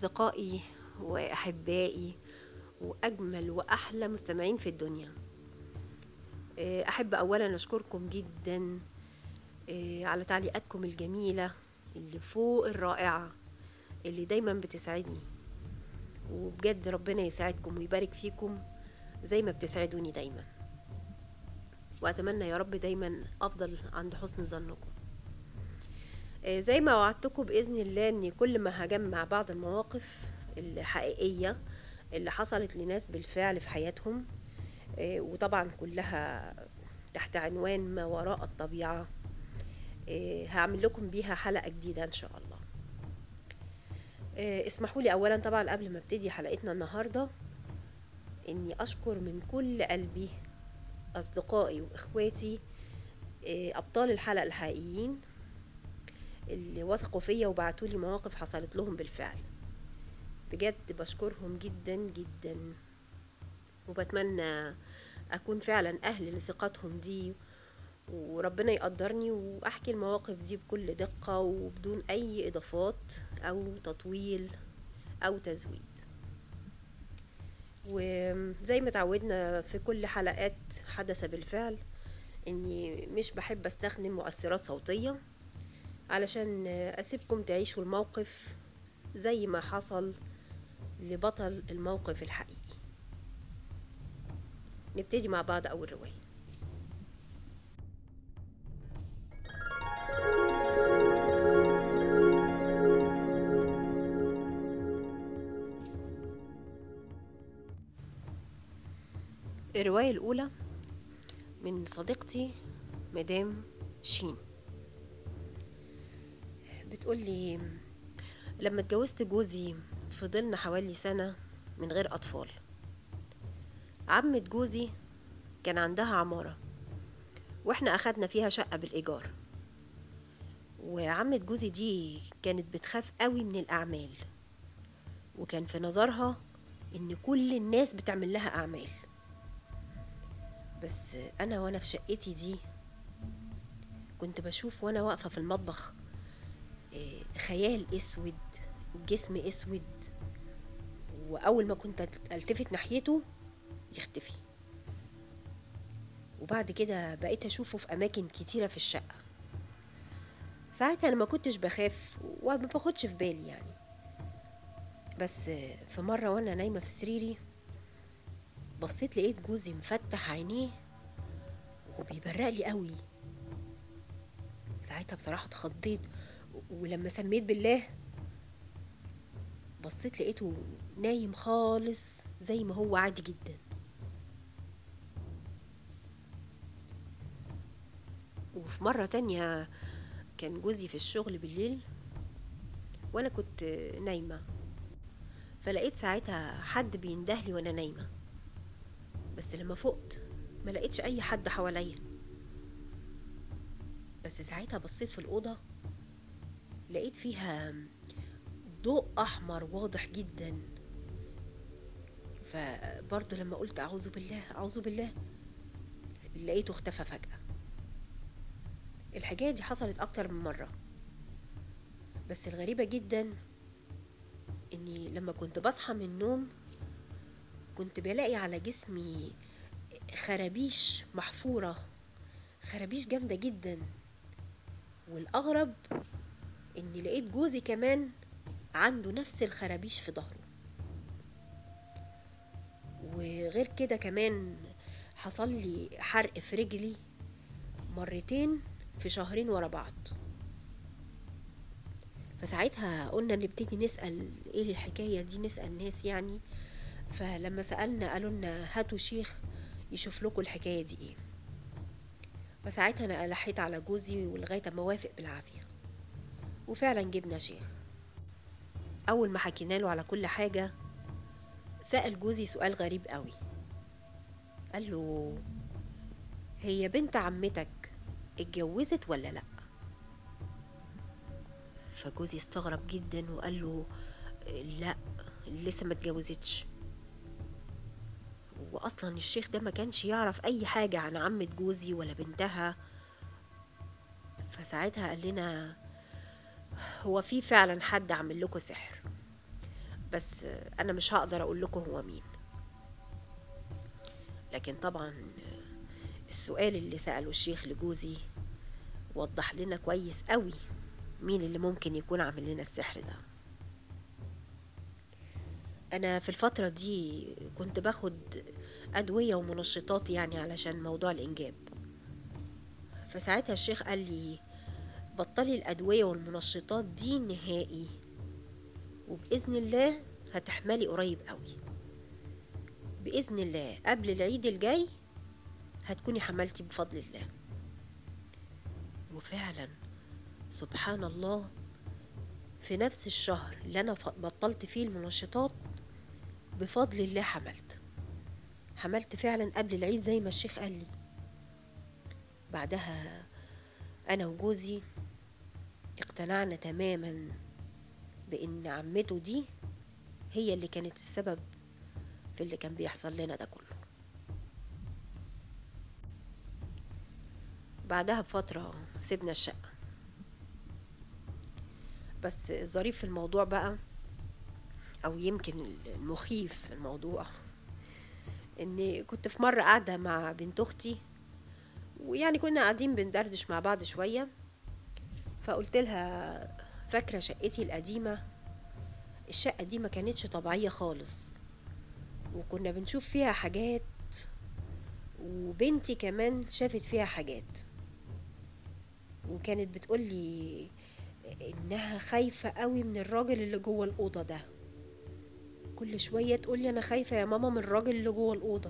أصدقائي وأحبائي وأجمل وأحلى مستمعين في الدنيا آه، أحب أولا أشكركم جدا آه، على تعليقاتكم الجميلة اللي فوق الرائعة اللي دايما بتسعدني وبجد ربنا يساعدكم ويبارك فيكم زي ما بتسعدوني دايما وأتمنى يا رب دايما أفضل عند حسن ظنكم آه، زي ما وعدتكم بإذن الله أني كل ما هجمع بعض المواقف الحقيقية اللي حصلت لناس بالفعل في حياتهم آه، وطبعا كلها تحت عنوان ما وراء الطبيعة آه، هعمل لكم بيها حلقة جديدة إن شاء الله آه، اسمحوا لي أولا طبعا قبل ما ابتدي حلقتنا النهاردة إني أشكر من كل قلبي أصدقائي وإخواتي آه، أبطال الحلقة الحقيقيين اللي وثقوا فيا وبعتوا لي مواقف حصلت لهم بالفعل بجد بشكرهم جدا جدا وبتمنى اكون فعلا اهل لثقتهم دي وربنا يقدرني واحكي المواقف دي بكل دقة وبدون اي اضافات او تطويل او تزويد وزي ما تعودنا في كل حلقات حدث بالفعل اني مش بحب استخدم مؤثرات صوتية علشان اسيبكم تعيشوا الموقف زي ما حصل لبطل الموقف الحقيقي نبتدي مع بعض أول رواية الرواية الأولى من صديقتي مدام شين بتقولي لما اتجوزت جوزي فضلنا حوالي سنة من غير أطفال عمة جوزي كان عندها عمارة واحنا أخدنا فيها شقة بالإيجار وعمة جوزي دي كانت بتخاف قوي من الأعمال وكان في نظرها إن كل الناس بتعمل لها أعمال بس أنا وأنا في شقتي دي كنت بشوف وأنا واقفة في المطبخ إيه، خيال اسود جسم اسود واول ما كنت التفت ناحيته يختفي وبعد كده بقيت اشوفه في اماكن كتيره في الشقه ساعتها انا ما كنتش بخاف وما باخدش في بالي يعني بس في مره وانا نايمه في سريري بصيت لقيت جوزي مفتح عينيه وبيبرق لي قوي ساعتها بصراحه اتخضيت ولما سميت بالله بصيت لقيته نايم خالص زي ما هو عادي جدا وفي مرة تانية كان جوزي في الشغل بالليل وانا كنت نايمة فلقيت ساعتها حد بيندهلي وانا نايمة بس لما فقت ما لقيتش اي حد حواليا بس ساعتها بصيت في الأوضة لقيت فيها ضوء أحمر واضح جدا فبرضه لما قلت أعوذ بالله أعوذ بالله لقيته اختفى فجأة الحكاية دي حصلت أكتر من مرة بس الغريبة جدا إني لما كنت بصحى من النوم كنت بلاقي على جسمي خرابيش محفورة خرابيش جامدة جدا والأغرب إني لقيت جوزي كمان عنده نفس الخرابيش في ظهره وغير كده كمان حصل لي حرق في رجلي مرتين في شهرين ورا بعض فساعتها قلنا نبتدي نسأل ايه الحكاية دي نسأل ناس يعني فلما سألنا قالوا لنا هاتوا شيخ يشوف لكم الحكاية دي ايه فساعتها انا ألحيت على جوزي ولغاية ما وافق بالعافية وفعلا جبنا شيخ اول ما حكينا له على كل حاجة سأل جوزي سؤال غريب قوي قال له هي بنت عمتك اتجوزت ولا لا فجوزي استغرب جدا وقال له لا لسه ما اتجوزتش واصلا الشيخ ده ما كانش يعرف اي حاجة عن عمة جوزي ولا بنتها فساعتها قال لنا هو في فعلا حد عمل لكم سحر بس انا مش هقدر اقول لكم هو مين لكن طبعا السؤال اللي سأله الشيخ لجوزي وضح لنا كويس قوي مين اللي ممكن يكون عامل لنا السحر ده انا في الفترة دي كنت باخد ادوية ومنشطات يعني علشان موضوع الانجاب فساعتها الشيخ قال لي بطلي الادوية والمنشطات دي نهائي وبإذن الله هتحملي قريب قوي بإذن الله قبل العيد الجاي هتكوني حملتي بفضل الله وفعلا سبحان الله في نفس الشهر اللي أنا بطلت فيه المنشطات بفضل الله حملت حملت فعلا قبل العيد زي ما الشيخ قال لي بعدها أنا وجوزي اقتنعنا تماما بإن عمته دي هي اللي كانت السبب في اللي كان بيحصل لنا ده كله بعدها بفترة سيبنا الشقة بس الظريف في الموضوع بقى أو يمكن المخيف في الموضوع إني كنت في مرة قاعدة مع بنت أختي ويعني كنا قاعدين بندردش مع بعض شوية فقلت لها فاكرة شقتي القديمة الشقة دي ما كانتش طبيعية خالص وكنا بنشوف فيها حاجات وبنتي كمان شافت فيها حاجات وكانت بتقولي انها خايفة قوي من الراجل اللي جوه الأوضة ده كل شوية تقولي انا خايفة يا ماما من الراجل اللي جوه الأوضة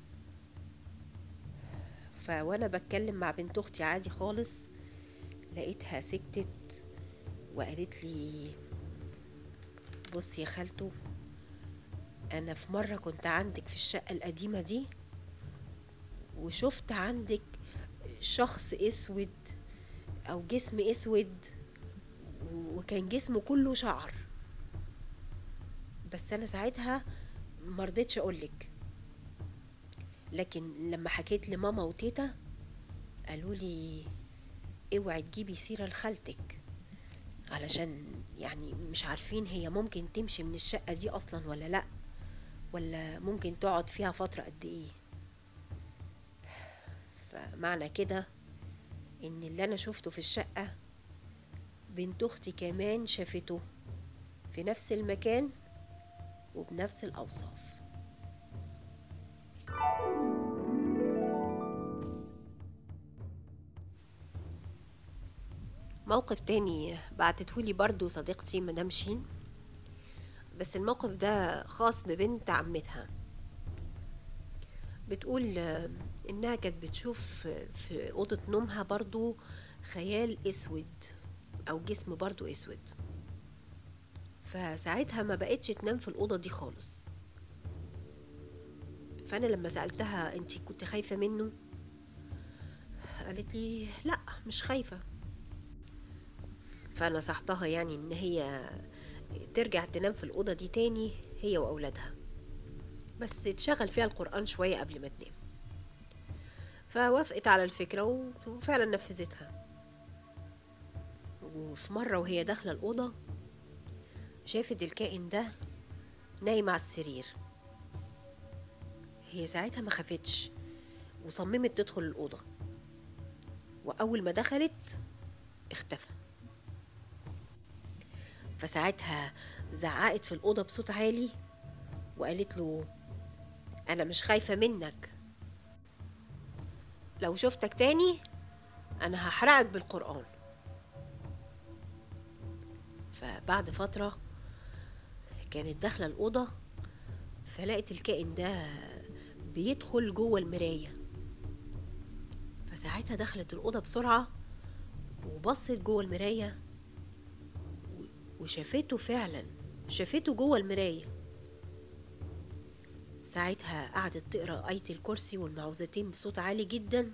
فوانا بتكلم مع بنت اختي عادي خالص لقيتها سكتت وقالت لي بص يا خالته انا في مره كنت عندك في الشقه القديمه دي وشفت عندك شخص اسود او جسم اسود وكان جسمه كله شعر بس انا ساعتها مرضتش اقولك لكن لما حكيت لماما وتيتا قالوا لي اوعي تجيبي سيره لخالتك علشان يعني مش عارفين هي ممكن تمشي من الشقة دي أصلا ولا لأ ولا ممكن تقعد فيها فترة قد إيه فمعنى كده إن اللي أنا شفته في الشقة بنت أختي كمان شافته في نفس المكان وبنفس الأوصاف موقف تاني بعتتهولي برضو صديقتي مدام شين بس الموقف ده خاص ببنت عمتها بتقول انها كانت بتشوف في اوضة نومها برضو خيال اسود او جسم برضو اسود فساعتها ما بقتش تنام في الاوضة دي خالص فانا لما سألتها انتي كنت خايفة منه قالت لي لا مش خايفة فنصحتها يعني ان هي ترجع تنام في الأوضة دي تاني هي وأولادها بس تشغل فيها القرآن شوية قبل ما تنام فوافقت على الفكرة وفعلا نفذتها وفي مرة وهي داخلة الأوضة شافت الكائن ده نايم على السرير هي ساعتها ما خافتش وصممت تدخل الأوضة وأول ما دخلت اختفى فساعتها زعقت في الأوضة بصوت عالي وقالت له أنا مش خايفة منك لو شفتك تاني أنا هحرقك بالقرآن فبعد فترة كانت داخلة الأوضة فلقت الكائن ده بيدخل جوه المراية فساعتها دخلت الأوضة بسرعة وبصت جوه المراية وشافته فعلا شافته جوه المراية ساعتها قعدت تقرا آية الكرسي والمعوذتين بصوت عالي جدا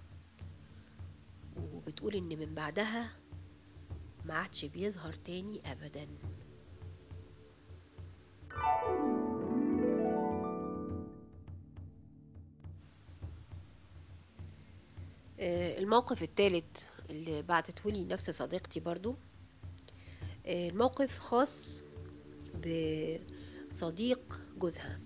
وبتقول إن من بعدها ما عادش بيظهر تاني أبدا الموقف الثالث اللي بعتته لي نفس صديقتي برضو الموقف خاص بصديق جوزها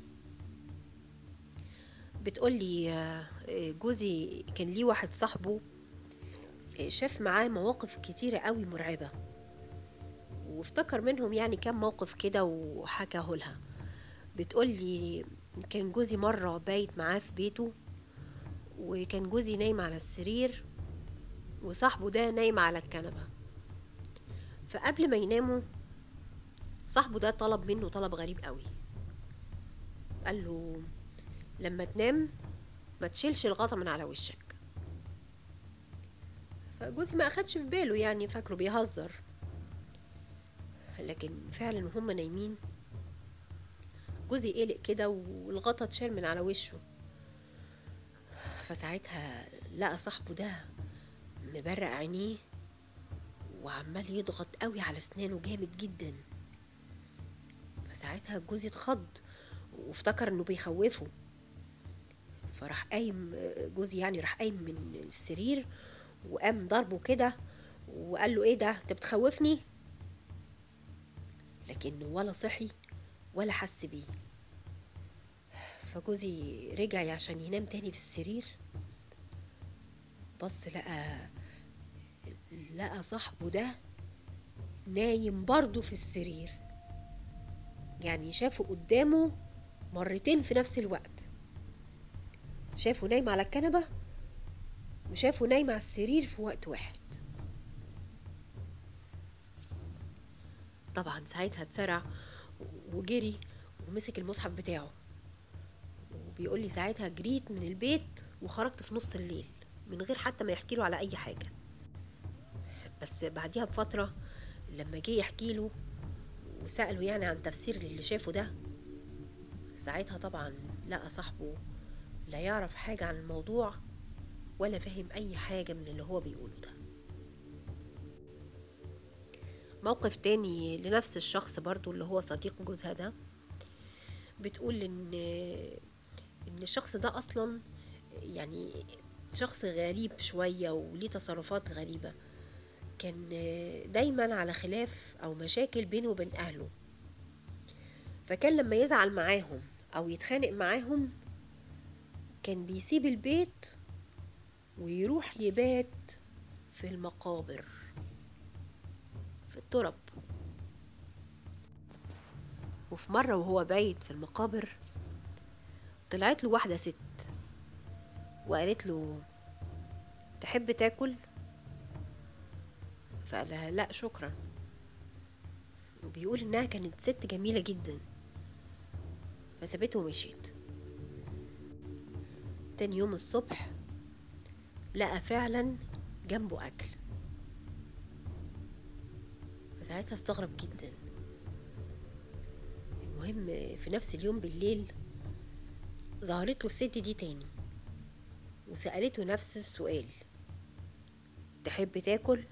بتقولي آه، جوزي كان ليه واحد صاحبه آه، شاف معاه مواقف كتيرة قوي مرعبة وافتكر منهم يعني كام موقف كده وحكاه لها بتقولي كان جوزي مرة بايت معاه في بيته وكان جوزي نايم على السرير وصاحبه ده نايم على الكنبة فقبل ما يناموا صاحبه ده طلب منه طلب غريب قوي قال له لما تنام ما تشيلش الغطا من على وشك فجوزي ما اخدش في باله يعني فاكره بيهزر لكن فعلا وهم نايمين جوزي قلق كده والغطا اتشال من على وشه فساعتها لقى صاحبه ده مبرق عينيه وعمال يضغط قوي على اسنانه جامد جدا فساعتها جوزي اتخض وافتكر انه بيخوفه فراح قايم جوزي يعني راح قايم من السرير وقام ضربه كده وقال له ايه ده انت بتخوفني لكنه ولا صحي ولا حس بيه فجوزي رجع عشان ينام تاني في السرير بص لقى لقى صاحبه ده نايم برضه في السرير يعني شافه قدامه مرتين في نفس الوقت شافه نايم على الكنبة وشافه نايم على السرير في وقت واحد طبعا ساعتها اتسرع وجري ومسك المصحف بتاعه وبيقول لي ساعتها جريت من البيت وخرجت في نص الليل من غير حتى ما يحكي له على اي حاجه بس بعديها بفتره لما جه يحكي له وسأله يعني عن تفسير اللي شافه ده ساعتها طبعا لقى صاحبه لا يعرف حاجة عن الموضوع ولا فهم أي حاجة من اللي هو بيقوله ده موقف تاني لنفس الشخص برضو اللي هو صديق جوزها ده بتقول ان ان الشخص ده اصلا يعني شخص غريب شوية وليه تصرفات غريبة كان دايما على خلاف او مشاكل بينه وبين اهله فكان لما يزعل معاهم او يتخانق معاهم كان بيسيب البيت ويروح يبات في المقابر في الترب وفي مرة وهو بايت في المقابر طلعت له واحدة ست وقالت له تحب تاكل فقال لها لا شكرا وبيقول انها كانت ست جميلة جدا فسابته ومشيت تاني يوم الصبح لقى فعلا جنبه اكل فساعتها استغرب جدا المهم في نفس اليوم بالليل ظهرت له الست دي تاني وسألته نفس السؤال تحب تاكل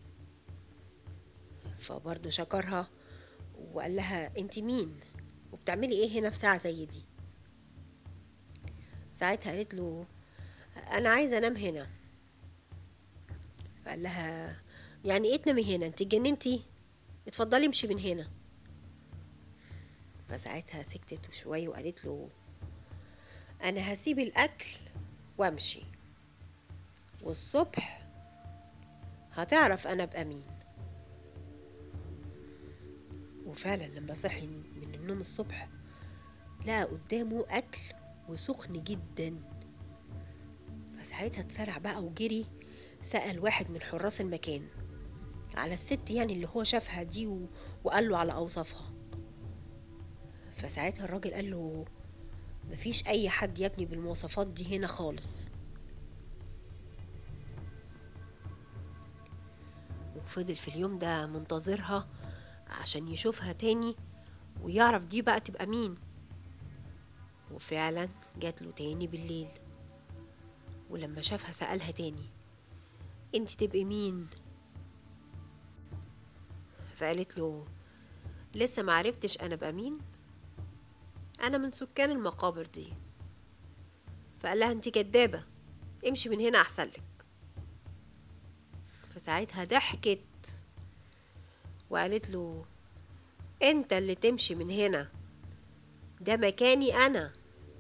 فبرضه شكرها وقال لها انت مين وبتعملي ايه هنا في ساعة زي دي ساعتها قالت له انا عايزة انام هنا فقال لها يعني ايه تنامي هنا انت اتجننتي اتفضلي امشي من هنا فساعتها سكتت شوية وقالت له انا هسيب الاكل وامشي والصبح هتعرف انا ابقى مين وفعلا لما صحي من النوم الصبح لقى قدامه اكل وسخن جدا فساعتها اتسرع بقى وجري سأل واحد من حراس المكان على الست يعني اللي هو شافها دي و... وقال له على أوصافها فساعتها الراجل قال له مفيش أي حد يا ابني بالمواصفات دي هنا خالص وفضل في اليوم ده منتظرها عشان يشوفها تاني ويعرف دي بقى تبقى مين وفعلا جات له تاني بالليل ولما شافها سألها تاني انت تبقي مين فقالت له لسه معرفتش انا بقى مين انا من سكان المقابر دي فقال لها انت كدابة امشي من هنا احسن لك فساعتها ضحكت وقالت له انت اللي تمشي من هنا ده مكاني انا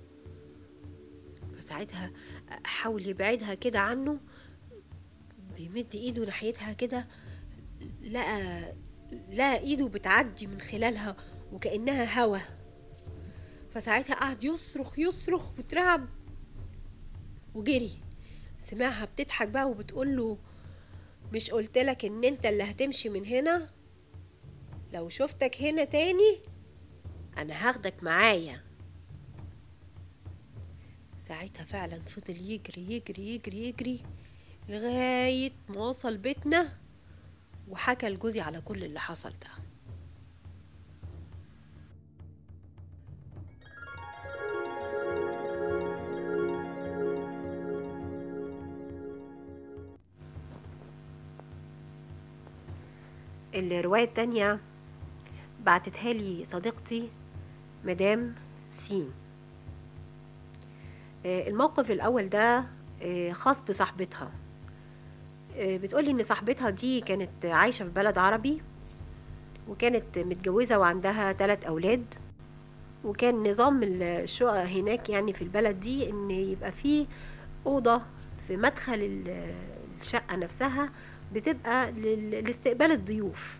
فساعتها حاول يبعدها كده عنه بيمد ايده ناحيتها كده لقى لقى ايده بتعدي من خلالها وكأنها هوا فساعتها قعد يصرخ يصرخ وترعب وجري سمعها بتضحك بقى وبتقول له مش قلتلك ان انت اللي هتمشي من هنا لو شفتك هنا تاني انا هاخدك معايا ساعتها فعلا فضل يجري يجري يجري يجري لغاية ما وصل بيتنا وحكى لجوزي على كل اللي حصل ده الرواية التانية بعتتها لي صديقتي مدام سين آه، الموقف الأول ده آه، خاص بصاحبتها آه، بتقولي إن صاحبتها دي كانت عايشة في بلد عربي وكانت متجوزة وعندها ثلاث أولاد وكان نظام الشقق هناك يعني في البلد دي إن يبقى فيه أوضة في مدخل ال- الشقة نفسها بتبقى لل- لاستقبال الضيوف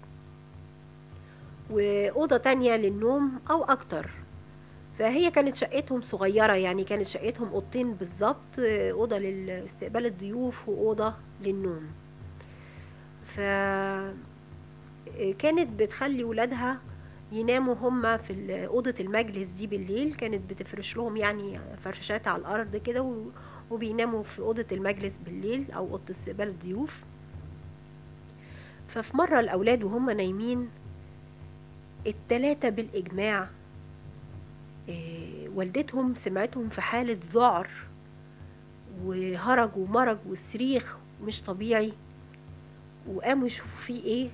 وأوضة تانية للنوم أو أكتر فهي كانت شقتهم صغيرة يعني كانت شقتهم أوضتين بالظبط أوضة لاستقبال الضيوف وأوضة للنوم ف كانت بتخلي ولادها يناموا هما في ال- أوضة المجلس دي بالليل كانت بتفرش لهم يعني فرشات على الأرض كده و- وبيناموا في أوضة المجلس بالليل أو أوضة استقبال الضيوف ففي مرة الأولاد وهم نايمين التلاتة بالإجماع إيه، والدتهم سمعتهم في حالة ذعر وهرج ومرج وصريخ مش طبيعي وقاموا يشوفوا فيه ايه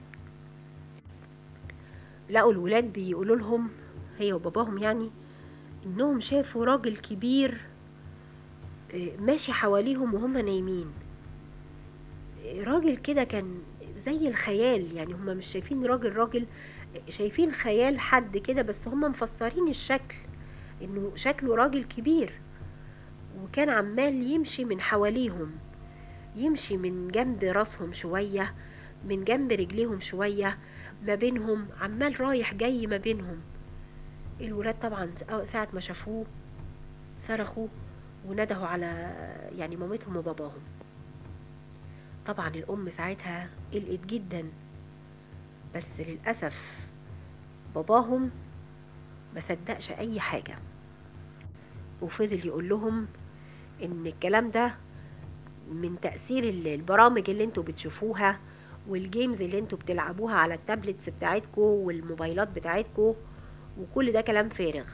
لقوا الولاد بيقولوا لهم هي وباباهم يعني انهم شافوا راجل كبير إيه، ماشي حواليهم وهم نايمين إيه، راجل كده كان زي الخيال يعني هم مش شايفين راجل راجل شايفين خيال حد كده بس هم مفسرين الشكل انه شكله راجل كبير وكان عمال يمشي من حواليهم يمشي من جنب راسهم شوية من جنب رجليهم شوية ما بينهم عمال رايح جاي ما بينهم الولاد طبعا ساعة ما شافوه صرخوا وندهوا على يعني مامتهم وباباهم طبعا الأم ساعتها قلقت جدا بس للأسف باباهم ما صدقش أي حاجة وفضل يقول لهم إن الكلام ده من تأثير ال- البرامج اللي انتوا بتشوفوها والجيمز اللي انتوا بتلعبوها على التابلتس بتاعتكو والموبايلات بتاعتكو وكل ده كلام فارغ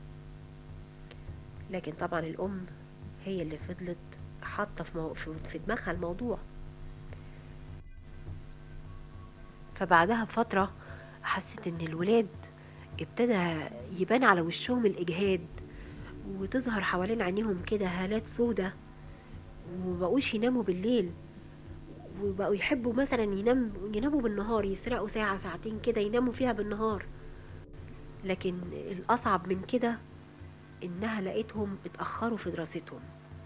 لكن طبعا الأم هي اللي فضلت حاطة في, مو... في في دماغها الموضوع فبعدها بفترة حسيت ان الولاد ابتدى يبان على وشهم الإجهاد وتظهر حوالين عينيهم كده هالات سودة ومبقوش يناموا بالليل وبقوا يحبوا مثلا ينام يناموا بالنهار يسرقوا ساعة ساعتين كده يناموا فيها بالنهار لكن الأصعب من كده إنها لقيتهم اتأخروا في دراستهم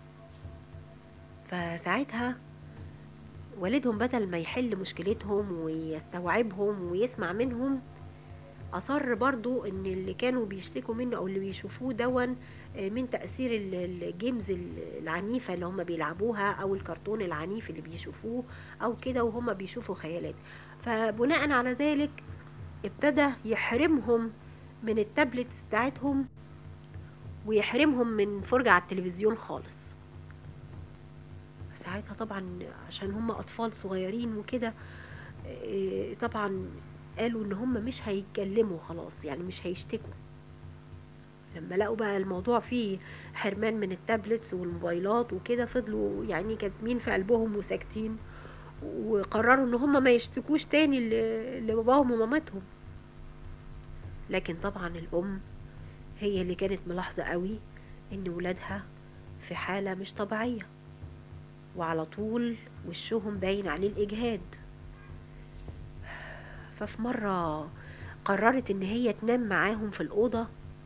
فساعتها والدهم بدل ما يحل مشكلتهم ويستوعبهم ويسمع منهم أصر برضو إن اللي كانوا بيشتكوا منه أو اللي بيشوفوه دون من تأثير ال- الجيمز العنيفة اللي هم بيلعبوها أو الكرتون العنيف اللي بيشوفوه أو كده وهم بيشوفوا خيالات فبناء على ذلك ابتدى يحرمهم من التابلتس بتاعتهم ويحرمهم من فرجة على التلفزيون خالص ساعتها طبعا عشان هم أطفال صغيرين وكده إيه، طبعا قالوا ان هم مش هيتكلموا خلاص يعني مش هيشتكوا لما لقوا بقى الموضوع فيه حرمان من التابلتس والموبايلات وكده فضلوا يعني كاتمين في قلبهم وساكتين وقرروا ان هم ما يشتكوش تاني ل- لباباهم ومامتهم لكن طبعا الام هي اللي كانت ملاحظة قوي ان ولادها في حالة مش طبيعية وعلى طول وشهم باين عليه الاجهاد ففي مرة قررت ان هي تنام معاهم في الأوضة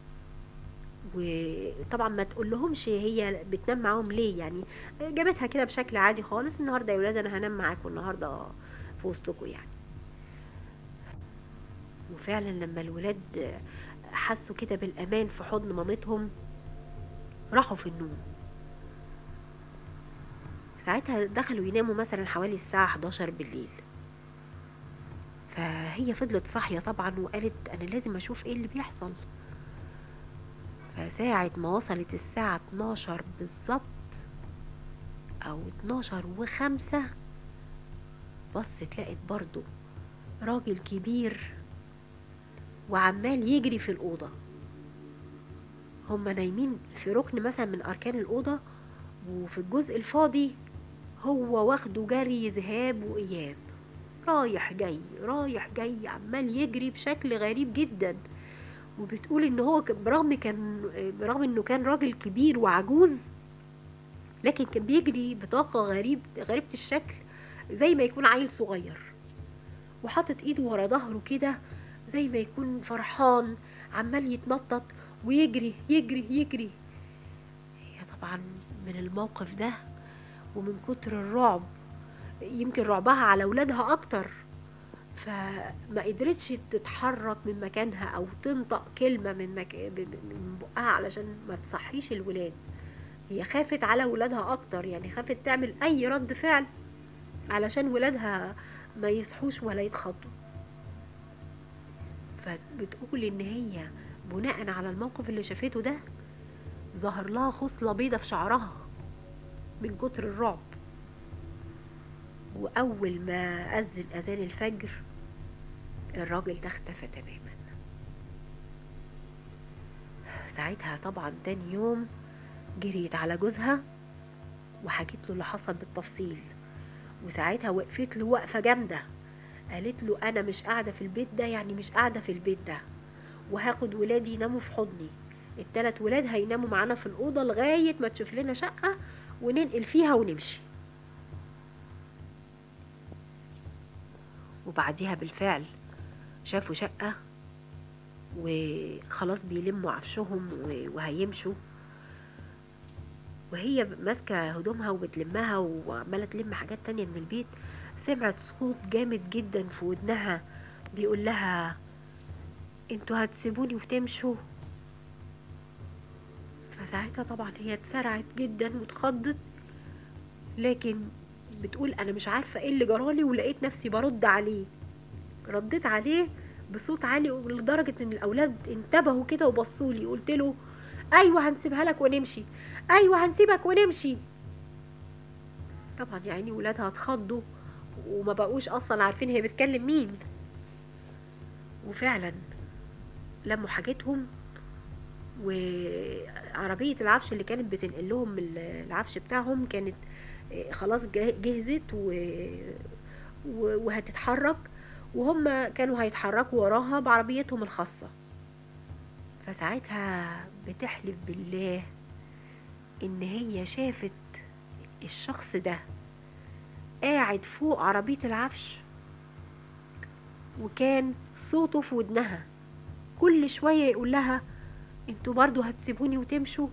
وطبعا ما تقول لهمش هي بتنام معاهم ليه يعني جابتها كده بشكل عادي خالص النهارده يا ولاد انا هنام معاكم النهارده في وسطكم يعني وفعلا لما الولاد حسوا كده بالامان في حضن مامتهم راحوا في النوم ساعتها دخلوا يناموا مثلا حوالي الساعة 11 بالليل فهي فضلت صاحية طبعا وقالت أنا لازم أشوف إيه اللي بيحصل فساعة ما وصلت الساعة 12 بالظبط أو 12 وخمسة بصت لقت برضو راجل كبير وعمال يجري في الأوضة هما نايمين في ركن مثلا من أركان الأوضة وفي الجزء الفاضي هو واخده جري ذهاب وإياب رايح جاي رايح جاي عمال يجري بشكل غريب جدا وبتقول ان هو برغم كان برغم انه كان راجل كبير وعجوز لكن كان بيجري بطاقة غريب غريبة الشكل زي ما يكون عيل صغير وحاطط ايده ورا ظهره كده زي ما يكون فرحان عمال يتنطط ويجري يجري يجري هي طبعا من الموقف ده ومن كتر الرعب يمكن رعبها على ولادها اكتر فما قدرتش تتحرك من مكانها او تنطق كلمه من مك... من بقها علشان ما تصحيش الولاد هي خافت على ولادها اكتر يعني خافت تعمل اي رد فعل علشان ولادها ما يصحوش ولا يتخضوا فبتقول ان هي بناء على الموقف اللي شافته ده ظهر لها خصلة بيضة في شعرها من كتر الرعب وأول ما أذن أذان الفجر الراجل ده اختفى تماما ساعتها طبعا تاني يوم جريت على جوزها وحكيت له اللي حصل بالتفصيل وساعتها وقفت له وقفة جامدة قالت له أنا مش قاعدة في البيت ده يعني مش قاعدة في البيت ده وهاخد ولادي يناموا في حضني التلات ولاد هيناموا معانا في الأوضة لغاية ما تشوف لنا شقة وننقل فيها ونمشي وبعديها بالفعل شافوا شقة وخلاص بيلموا عفشهم وهيمشوا وهي ماسكة هدومها وبتلمها وعمالة تلم حاجات تانية من البيت سمعت صوت جامد جدا في ودنها بيقول لها انتوا هتسيبوني وتمشوا فساعتها طبعا هي اتسرعت جدا واتخضت لكن بتقول انا مش عارفه ايه اللي جرالي ولقيت نفسي برد عليه رديت عليه بصوت عالي لدرجه ان الاولاد انتبهوا كده وبصوا لي قلت له ايوه هنسيبها لك ونمشي ايوه هنسيبك ونمشي طبعا يعني ولادها اتخضوا وما بقوش اصلا عارفين هي بتكلم مين وفعلا لموا حاجتهم وعربية العفش اللي كانت بتنقل لهم العفش بتاعهم كانت خلاص جهزت و... وهتتحرك وهم كانوا هيتحركوا وراها بعربيتهم الخاصة فساعتها بتحلف بالله ان هي شافت الشخص ده قاعد فوق عربية العفش وكان صوته في ودنها كل شوية يقول لها انتوا برضو هتسيبوني وتمشوا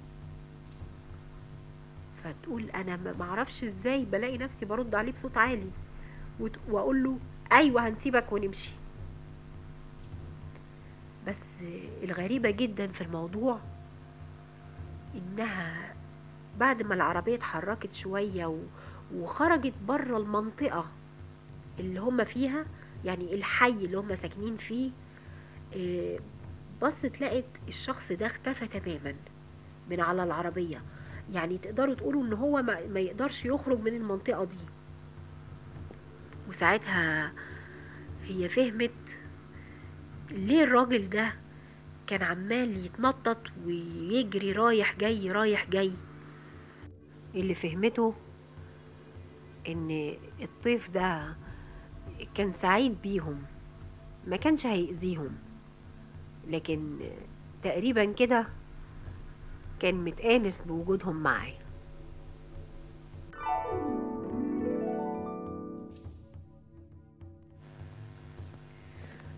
فتقول انا ما معرفش ازاي بلاقي نفسي برد عليه بصوت عالي واقول له ايوه هنسيبك ونمشي بس الغريبة جدا في الموضوع انها بعد ما العربية اتحركت شوية وخرجت بره المنطقة اللي هم فيها يعني الحي اللي هم ساكنين فيه بصت لقت الشخص ده اختفى تماما من على العربية يعني تقدروا تقولوا ان هو ما, ما يقدرش يخرج من المنطقة دي وساعتها هي فهمت ليه الراجل ده كان عمال يتنطط ويجري رايح جاي رايح جاي اللي فهمته ان الطيف ده كان سعيد بيهم ما كانش هيأذيهم لكن تقريبا كده كان متآنس بوجودهم معاه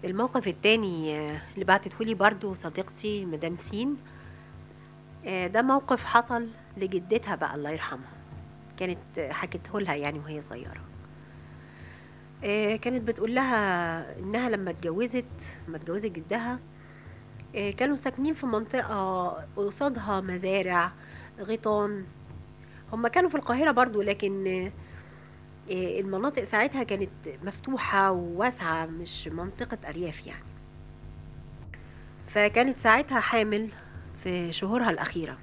الموقف التاني آه، اللي بعتتهولي برضو صديقتي مدام سين آه، ده موقف حصل لجدتها بقى الله يرحمها كانت آه، حكته لها يعني وهي صغيرة آه، كانت بتقول لها انها لما اتجوزت لما اتجوزت جدها آه، كانوا ساكنين في منطقة قصادها مزارع غيطان هما كانوا في القاهرة برضو لكن آه، آه، المناطق ساعتها كانت مفتوحة وواسعة مش منطقة أرياف يعني فكانت ساعتها حامل في شهورها الأخيرة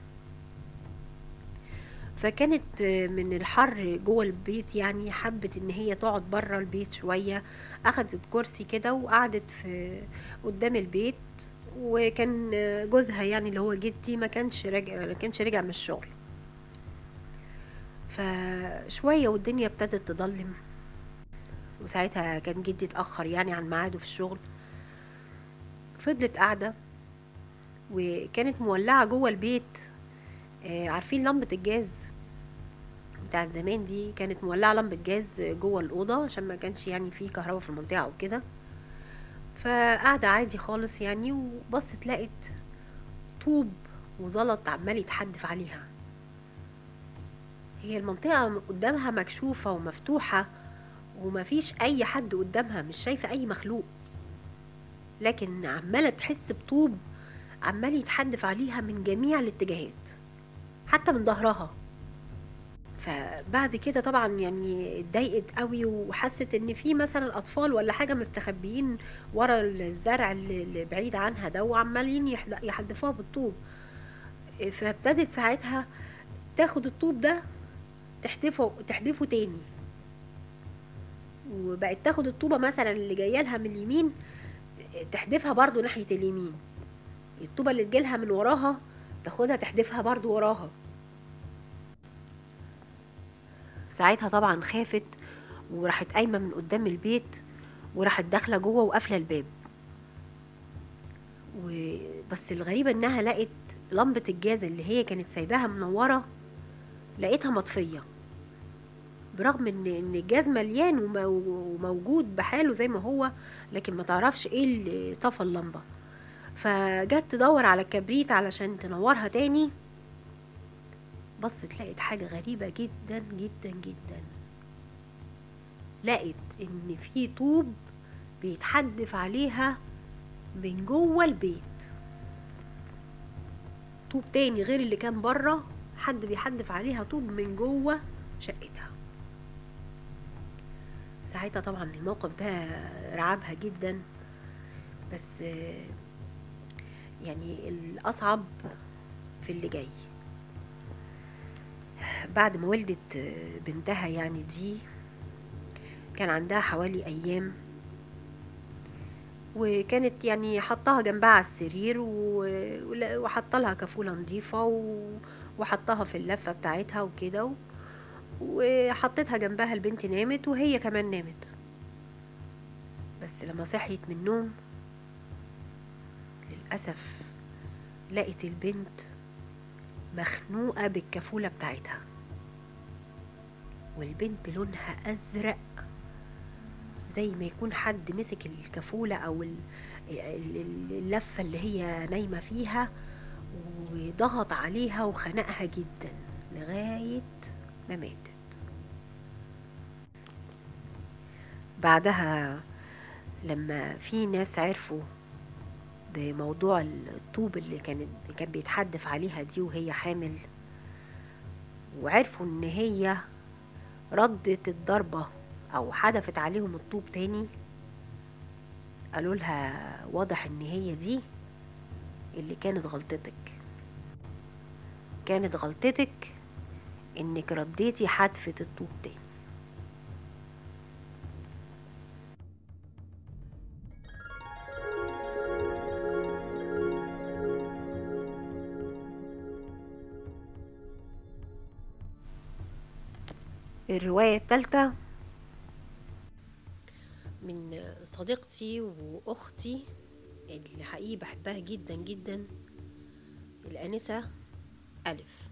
فكانت آه، من الحر جوه البيت يعني حبت ان هي تقعد بره البيت شوية اخدت كرسي كده وقعدت في قدام البيت وكان آه، جوزها يعني اللي هو جدي ما كانش راجع ما كانش رجع من الشغل فشوية والدنيا ابتدت تضلم وساعتها كان جدي اتأخر يعني عن ميعاده في الشغل فضلت قاعدة وكانت مولعة جوه البيت آه، عارفين لمبة الجاز بتاعت زمان دي كانت مولعة لمبة جاز جوه الأوضة عشان ما كانش يعني في كهرباء في المنطقة أو كده فقاعدة عادي خالص يعني وبصت لقت طوب وزلط عمال يتحدف عليها هي المنطقة قدامها مكشوفة ومفتوحة ومفيش أي حد قدامها مش شايفة أي مخلوق لكن عمالة تحس بطوب عمال يتحدف عليها من جميع الاتجاهات حتى من ظهرها فبعد كده طبعا يعني اتضايقت قوي وحست ان في مثلا اطفال ولا حاجه مستخبيين ورا الزرع اللي اللي بعيد عنها ده وعمالين يحد- يحدفوها بالطوب فابتدت ساعتها تاخد الطوب ده تحدفه تحدفه تاني وبقت تاخد الطوبه مثلا اللي جايه لها من اليمين تحدفها برضو ناحيه اليمين الطوبه اللي تجيلها من وراها تاخدها تحدفها برضو وراها ساعتها طبعا خافت وراحت قايمه من قدام البيت وراحت داخله جوه وقافله الباب وبس الغريبه انها لقت لمبه الجاز اللي هي كانت سايباها منوره لقيتها مطفيه برغم ان ان الجاز مليان ومو- وموجود بحاله زي ما هو لكن ما تعرفش ايه اللي طفى اللمبه فجت تدور على الكبريت علشان تنورها تاني بصت لقت حاجة غريبة جدا جدا جدا لقت ان في طوب بيتحدف عليها من جوه البيت طوب تاني غير اللي كان بره حد بيحدف عليها طوب من جوه شقتها ساعتها طبعا الموقف ده رعبها جدا بس آه، يعني الأصعب في اللي جاي بعد ما ولدت آه، بنتها يعني دي كان عندها حوالي أيام وكانت يعني حطاها جنبها على السرير و- ولا- وحاطه لها كفولة نظيفة و- وحطها في اللفة بتاعتها وكده و- وحطيتها جنبها البنت نامت وهي كمان نامت بس لما صحيت من النوم للأسف لقت البنت مخنوقة بالكفولة بتاعتها والبنت لونها أزرق زي ما يكون حد مسك الكفولة أو ال- ال- ال- اللفة اللي هي نايمة فيها وضغط عليها وخنقها جدا لغاية ما ماتت بعدها لما في ناس عرفوا بموضوع الطوب اللي كان اللي كان بيتحدف عليها دي وهي حامل وعرفوا ان هي ردت الضربة او حدفت عليهم الطوب تاني قالوا لها واضح ان هي دي اللي كانت غلطتك كانت غلطتك انك رديتي حدفة الطوب تاني الرواية الثالثة من صديقتي وأختي اللي حقيقي بحبها جدا جدا الآنسة ألف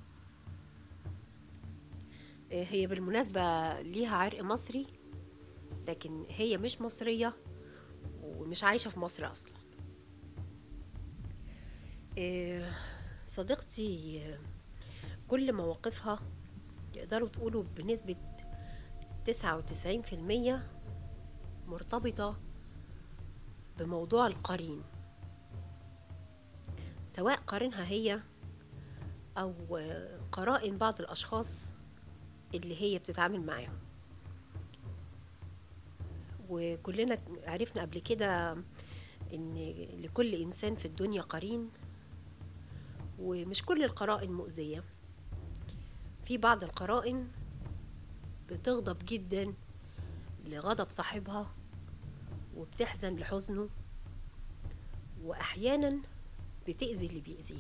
هي بالمناسبة ليها عرق مصري لكن هي مش مصرية ومش عايشة في مصر أصلا آه، صديقتي آه، كل مواقفها تقدروا تقولوا بنسبة تسعة وتسعين في المية مرتبطة بموضوع القرين سواء قارنها هي أو آه، قرائن بعض الأشخاص اللي هي بتتعامل معاهم وكلنا عرفنا قبل كده ان لكل انسان في الدنيا قرين ومش كل القرائن مؤذية في بعض القرائن بتغضب جدا لغضب صاحبها وبتحزن لحزنه واحيانا بتأذي اللي بيأذيه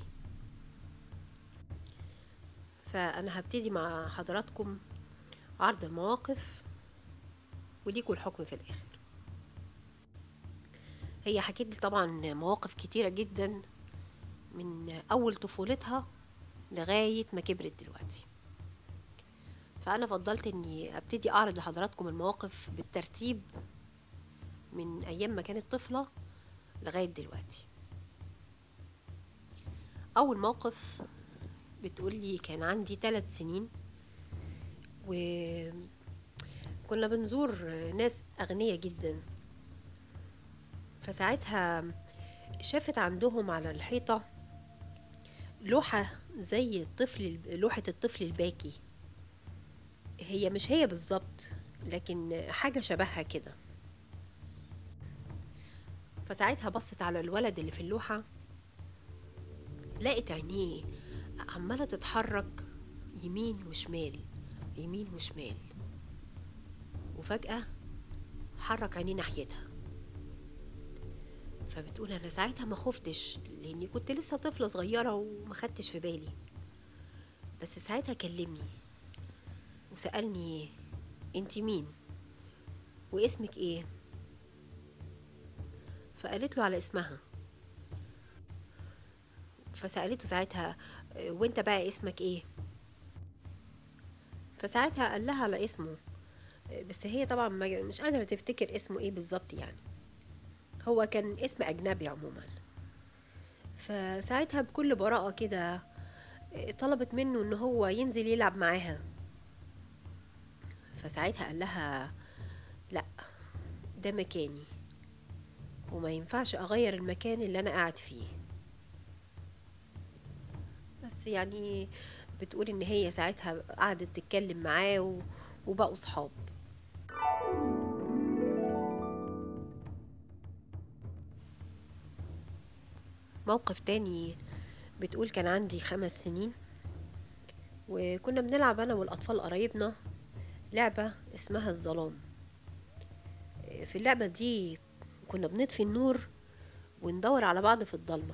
فانا هبتدي مع حضراتكم عرض المواقف وليكوا الحكم في الاخر هي حكيت لي طبعا مواقف كتيرة جدا من اول طفولتها لغاية ما كبرت دلوقتي فانا فضلت اني ابتدي اعرض لحضراتكم المواقف بالترتيب من ايام ما كانت طفلة لغاية دلوقتي اول موقف بتقولي كان عندي ثلاث سنين وكنا بنزور ناس أغنياء جدا فساعتها شافت عندهم على الحيطة لوحة زي الطفل لوحة الطفل الباكي هي مش هي بالظبط لكن حاجة شبهها كده فساعتها بصت على الولد اللي في اللوحة لقت عينيه عمالة تتحرك يمين وشمال يمين وشمال وفجأة حرك عينيه ناحيتها فبتقول انا ساعتها ما خفتش لاني كنت لسه طفلة صغيرة وما خدتش في بالي بس ساعتها كلمني وسألني انت مين واسمك ايه فقالت له على اسمها فسألته ساعتها "آه، وانت بقى اسمك ايه فساعتها قال لها على اسمه آه، بس هي طبعا ما- مش قادرة تفتكر اسمه ايه بالظبط يعني هو كان اسم اجنبي عموما فساعتها بكل براءة كده آه، طلبت منه ان هو ينزل يلعب معاها فساعتها قال لها لا ده مكاني وما ينفعش اغير المكان اللي انا قاعد فيه بس يعني بتقول ان هي ساعتها قعدت تتكلم معاه و- وبقوا صحاب موقف تاني بتقول كان عندي خمس سنين وكنا بنلعب انا والاطفال قرايبنا لعبة اسمها الظلام في اللعبة دي كنا بنطفي النور وندور على بعض في الضلمة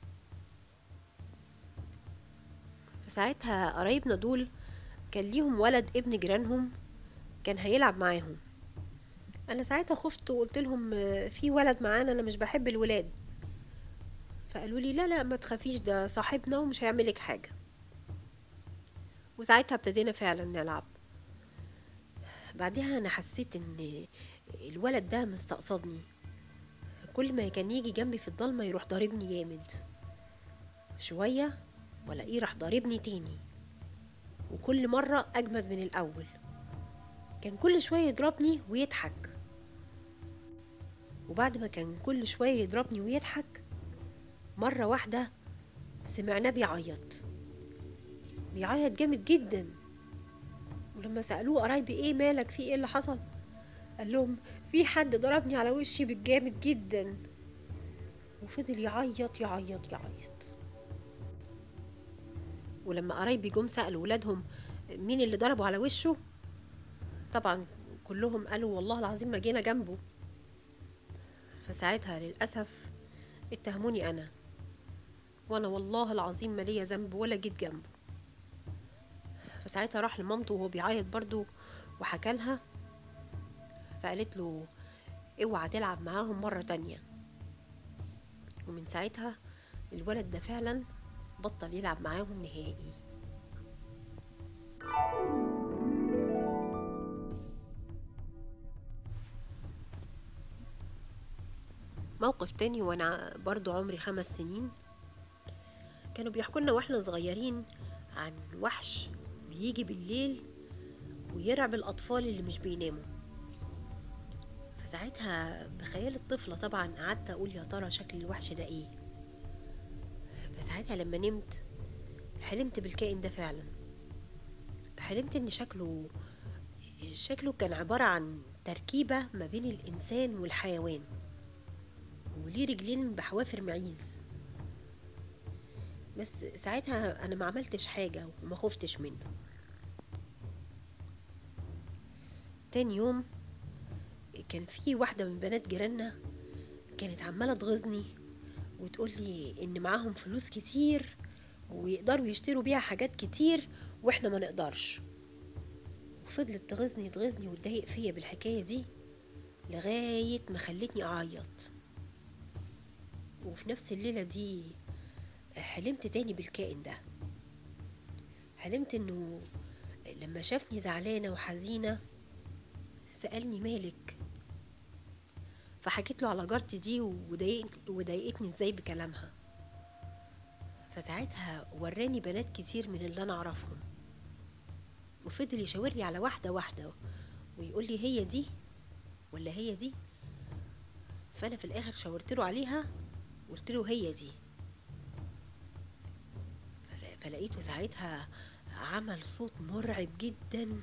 فساعتها قرايبنا دول كان ليهم ولد ابن جيرانهم كان هيلعب معاهم انا ساعتها خفت وقلت لهم آه، في ولد معانا انا مش بحب الولاد فقالوا لي لا لا ما تخافيش ده صاحبنا ومش هيعملك حاجة وساعتها ابتدينا فعلا نلعب بعدها انا حسيت ان الولد ده مستقصدني كل ما كان يجي جنبي في الضلمة يروح ضاربني جامد شوية والاقيه راح ضاربني تاني وكل مرة أجمد من الأول كان كل شوية يضربني ويضحك وبعد ما كان كل شوية يضربني ويضحك مرة واحدة سمعناه بيعيط بيعيط جامد جدا ولما سألوه قرايبي ايه مالك في ايه اللي حصل قال لهم في حد ضربني على وشي بالجامد جدا وفضل يعيط يعيط يعيط ولما قرايبي جم سألوا ولادهم مين اللي ضربه على وشه طبعا كلهم قالوا والله العظيم ما جينا جنبه فساعتها للأسف اتهموني أنا وأنا والله العظيم ما ليا ذنب ولا جيت جنبه فساعتها راح لمامته وهو بيعيط برضو وحكى لها فقالت له اوعى تلعب معاهم مرة تانية ومن ساعتها الولد ده فعلا بطل يلعب معاهم نهائي موقف تاني وانا برضو عمري خمس سنين كانوا بيحكوا لنا واحنا صغيرين عن وحش بيجي بالليل ويرعب الأطفال اللي مش بيناموا فساعتها بخيال الطفلة طبعا قعدت أقول يا ترى شكل الوحش ده إيه فساعتها لما نمت حلمت بالكائن ده فعلا حلمت إن شكله شكله كان عبارة عن تركيبة ما بين الإنسان والحيوان وليه رجلين بحوافر معيز بس ساعتها أنا ما عملتش حاجة وما خفتش منه تاني يوم كان في واحدة من بنات جيراننا كانت عمالة تغيظني وتقول لي إن معاهم فلوس كتير ويقدروا يشتروا بيها حاجات كتير وإحنا ما نقدرش وفضلت تغيظني تغيظني وتضايق فيا بالحكاية دي لغاية ما خلتني أعيط وفي نفس الليلة دي حلمت تاني بالكائن ده حلمت انه لما شافني زعلانة وحزينة سألني مالك فحكيت له على جارتي دي وضايقت- وضايقتني ازاي بكلامها فساعتها وراني بنات كتير من اللي انا اعرفهم وفضل يشاور لي على واحدة واحدة ويقول لي هي دي ولا هي دي فانا في الاخر شاورت له عليها وقلت له هي دي فل- فلقيته ساعتها عمل صوت مرعب جدا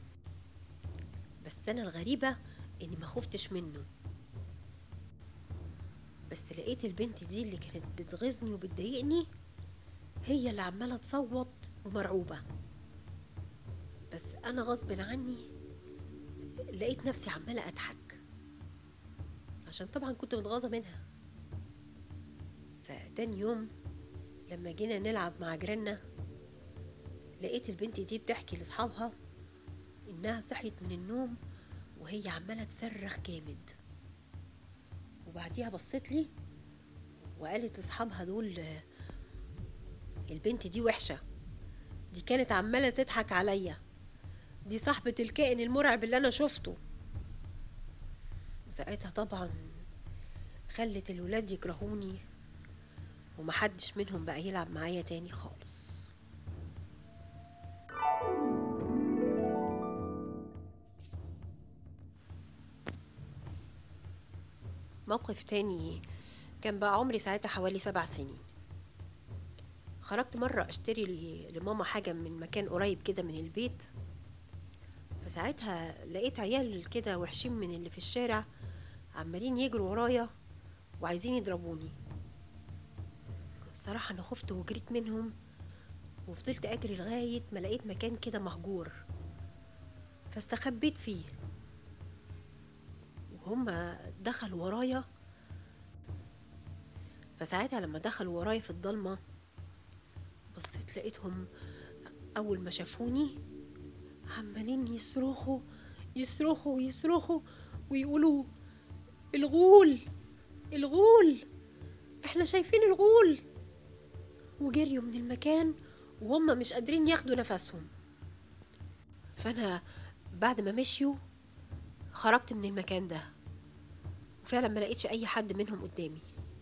بس انا الغريبة اني ما خفتش منه بس لقيت البنت دي اللي كانت بتغيظني وبتضايقني هي اللي عمالة تصوت ومرعوبة بس انا غصب عني لقيت نفسي عمالة اضحك عشان طبعا كنت متغاظة منها فتاني يوم لما جينا نلعب مع جيراننا لقيت البنت دي بتحكي لاصحابها انها صحيت من النوم وهي عماله تصرخ جامد وبعديها بصت لي وقالت لاصحابها دول آه، البنت دي وحشه دي كانت عماله تضحك عليا دي صاحبه الكائن المرعب اللي انا شفته ساعتها طبعا خلت الولاد يكرهوني ومحدش منهم بقى يلعب معايا تاني خالص موقف تاني كان بقى عمري ساعتها حوالي سبع سنين خرجت مرة اشتري ل- لماما حاجة من مكان قريب كده من البيت فساعتها لقيت عيال كده وحشين من اللي في الشارع عمالين يجروا ورايا وعايزين يضربوني الصراحة أنا خفت وجريت منهم وفضلت أجري لغاية ما لقيت مكان كده مهجور فاستخبيت فيه وهما دخلوا ورايا فساعتها لما دخلوا ورايا في الضلمة بصيت لقيتهم أول ما شافوني عمالين يصرخوا يصرخوا ويصرخوا ويقولوا الغول الغول احنا شايفين الغول وجريوا من المكان وهم مش قادرين ياخدوا نفسهم فانا بعد ما مشيوا خرجت من المكان ده وفعلا ما لقيتش اي حد منهم قدامي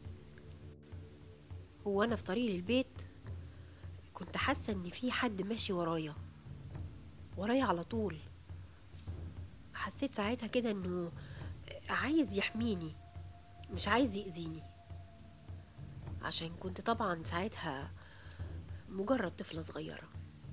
هو انا في طريق للبيت كنت حاسه ان في حد ماشي ورايا ورايا على طول حسيت ساعتها كده انه عايز يحميني مش عايز يأذيني عشان كنت طبعا ساعتها مجرد طفلة صغيرة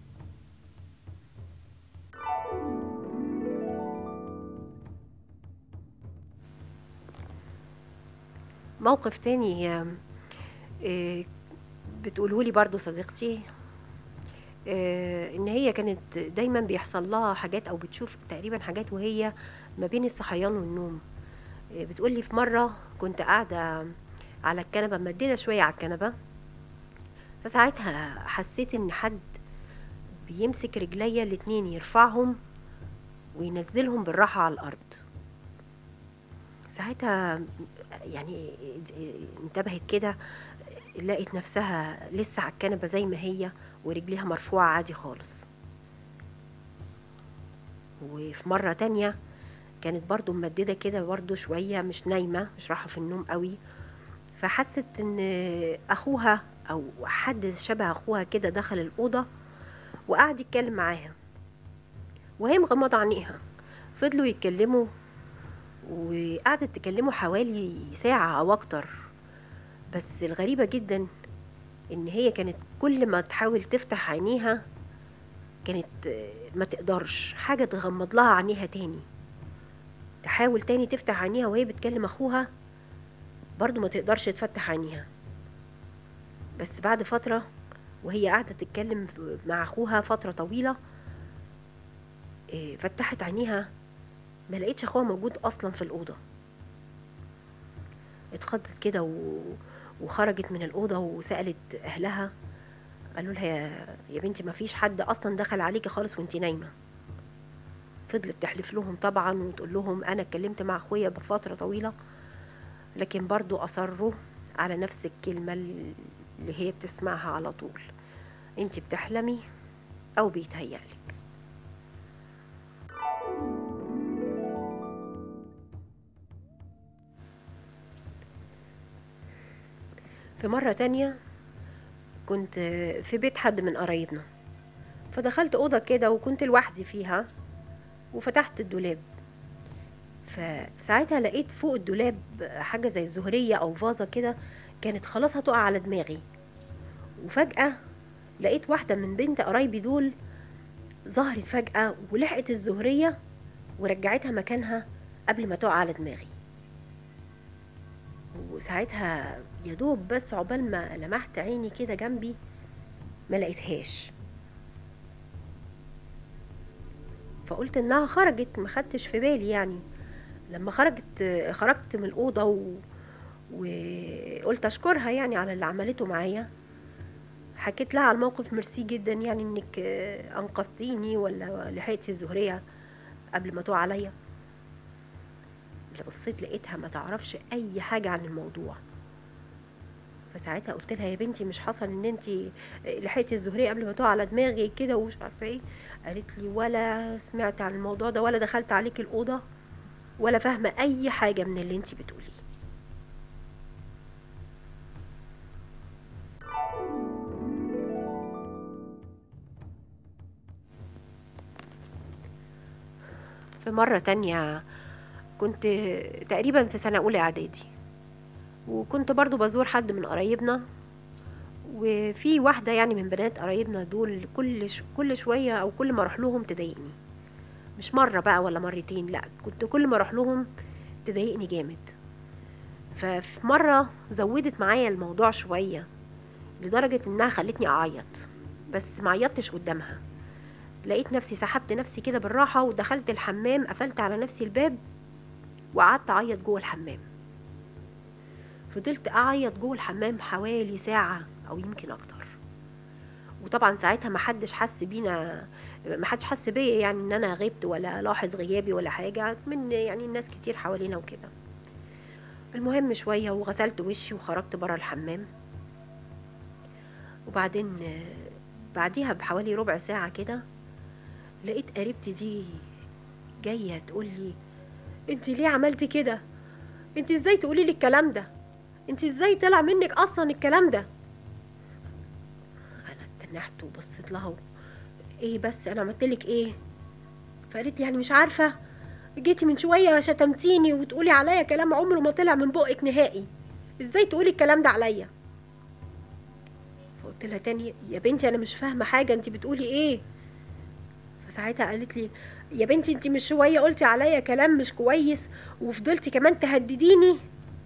موقف تاني آم، آه، بتقوله لي برضو صديقتي آه، ان هي كانت دايما بيحصل لها حاجات او بتشوف تقريبا حاجات وهي ما بين الصحيان والنوم آه، بتقولي في مرة كنت قاعدة على الكنبة ممددة شوية على الكنبة فساعتها حسيت ان حد بيمسك رجليا الاتنين يرفعهم وينزلهم بالراحة على الأرض ساعتها يعني انتبهت كده لقت نفسها لسه على الكنبة زي ما هي ورجليها مرفوعة عادي خالص وفي مرة تانية كانت برضو ممددة كده برضو شوية مش نايمة مش رايحة في النوم قوي فحست ان اخوها او حد شبه اخوها كده دخل الأوضة وقعد يتكلم معاها وهي مغمضة عينيها فضلوا يتكلموا وقعدت تكلموا حوالي ساعة أو أكتر بس الغريبة جدا إن هي كانت كل ما تحاول تفتح عينيها كانت ما تقدرش حاجة تغمض لها عينيها تاني تحاول تاني تفتح عينيها وهي بتكلم أخوها برضو ما تقدرش تفتح عينيها بس بعد فترة وهي قاعدة تتكلم مع أخوها فترة طويلة فتحت عينيها ما لقيتش أخوها موجود أصلا في الأوضة اتخضت كده و... وخرجت من الأوضة وسألت أهلها قالوا لها يا, يا بنتي ما فيش حد أصلا دخل عليكي خالص وانتي نايمة فضلت تحلف لهم طبعا وتقول لهم أنا اتكلمت مع أخويا بفترة طويلة لكن برضو أصروا على نفس الكلمة اللي هي بتسمعها على طول انت بتحلمي أو بيتهيألك في مرة تانية كنت في بيت حد من قرايبنا فدخلت أوضة كده وكنت لوحدي فيها وفتحت الدولاب فساعتها لقيت فوق الدولاب حاجة زي الزهرية أو فازة كده كانت خلاص هتقع على دماغي وفجأة لقيت واحدة من بنت قرايبي دول ظهرت فجأة ولحقت الزهرية ورجعتها مكانها قبل ما تقع على دماغي وساعتها يا دوب بس عقبال ما لمحت عيني كده جنبي ما لقيتهاش فقلت انها خرجت ما خدتش في بالي يعني لما خرجت خرجت من الاوضه و... وقلت اشكرها يعني على اللي عملته معايا حكيت لها على الموقف ميرسي جدا يعني انك انقذتيني ولا لحقتي الزهريه قبل ما تقع عليا بصيت لقيتها ما تعرفش اي حاجه عن الموضوع فساعتها قلت لها يا بنتي مش حصل ان انت لحقتي الزهريه قبل ما تقع على دماغي كده ومش عارفه ايه قالت لي ولا سمعت عن الموضوع ده ولا دخلت عليك الاوضه ولا فاهمه اي حاجه من اللي انت بتقوليه في مرة تانية كنت تقريبا في سنة أولى إعدادي وكنت برضو بزور حد من قرايبنا وفي واحدة يعني من بنات قرايبنا دول كل ش... كل شوية أو كل ما أروح لهم تضايقني مش مرة بقى ولا مرتين لأ كنت كل ما أروح لهم تضايقني جامد ففي مرة زودت معايا الموضوع شوية لدرجة إنها خلتني أعيط بس ما عيطتش قدامها لقيت نفسي سحبت نفسي كده بالراحة ودخلت الحمام قفلت على نفسي الباب وقعدت أعيط جوه الحمام فضلت أعيط جوه الحمام حوالي ساعة أو يمكن أكتر وطبعا ساعتها محدش حس بينا محدش حس بيا يعني ان انا غبت ولا لاحظ غيابي ولا حاجة من يعني الناس كتير حوالينا وكده المهم شوية وغسلت وشي وخرجت برا الحمام وبعدين بعديها بحوالي ربع ساعة كده لقيت قريبتي دي جاية تقولي انت ليه عملتي كده انت ازاي تقولي لي الكلام ده انت ازاي طلع منك اصلا الكلام ده انا اتنحت وبصيت لها و... ايه بس انا عملت لك ايه فقالت لي يعني مش عارفه جيتي من شويه شتمتيني وتقولي عليا كلام عمره ما طلع من بقك نهائي ازاي تقولي الكلام ده عليا فقلت لها تاني يا بنتي انا مش فاهمه حاجه انت بتقولي ايه فساعتها قالت لي يا بنتي انت مش شويه قلتي عليا كلام مش كويس وفضلتي كمان تهدديني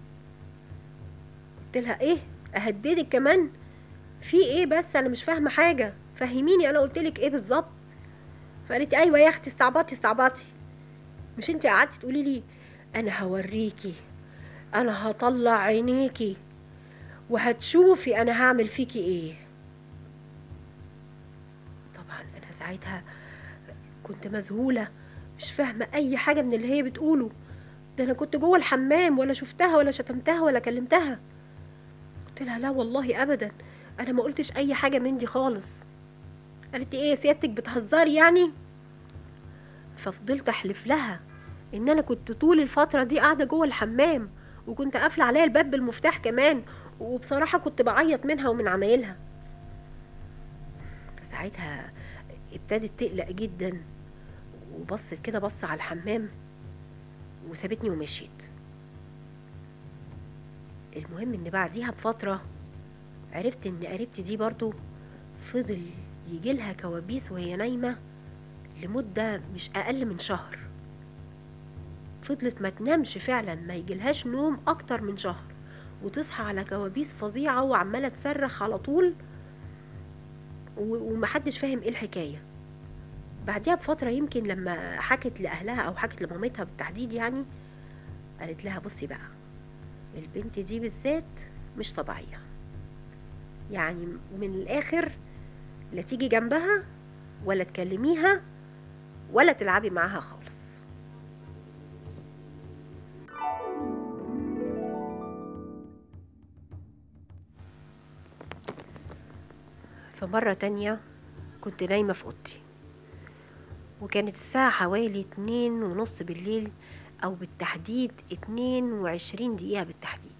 قلت لها ايه اهددك كمان في ايه بس انا مش فاهمه حاجه فهميني انا قلت لك ايه بالظبط فقالت ايوه يا اختي استعبطي استعبطي مش انت قعدتي تقولي لي انا هوريكي انا هطلع عينيكي وهتشوفي انا هعمل فيكي ايه طبعا انا ساعتها كنت مذهوله مش فاهمه اي حاجه من اللي هي بتقوله ده انا كنت جوه الحمام ولا شفتها ولا شتمتها ولا كلمتها قلت لها لا والله ابدا انا ما قلتش اي حاجه من دي خالص قالت ايه سيادتك بتهزري يعني ففضلت احلف لها ان انا كنت طول الفتره دي قاعده جوه الحمام وكنت قافله عليا الباب بالمفتاح كمان وبصراحه كنت بعيط منها ومن عمايلها فساعتها ابتدت تقلق جدا وبصت كده بص على الحمام وسابتني ومشيت المهم ان بعديها بفتره عرفت ان قريبتي دي برضو فضل يجيلها كوابيس وهي نايمه لمده مش اقل من شهر فضلت ما تنامش فعلا ما يجيلهاش نوم اكتر من شهر وتصحى على كوابيس فظيعه وعماله تصرخ على طول و- ومحدش فاهم ايه الحكايه بعديها بفتره يمكن لما حكت لاهلها او حكت لمامتها بالتحديد يعني قالت لها بصي بقى البنت دي بالذات مش طبيعيه يعني من الاخر لا تيجي جنبها ولا تكلميها ولا تلعبي معاها خالص فمرة تانية كنت نايمة في أوضتي وكانت الساعة حوالي اتنين ونص بالليل أو بالتحديد اتنين وعشرين دقيقة بالتحديد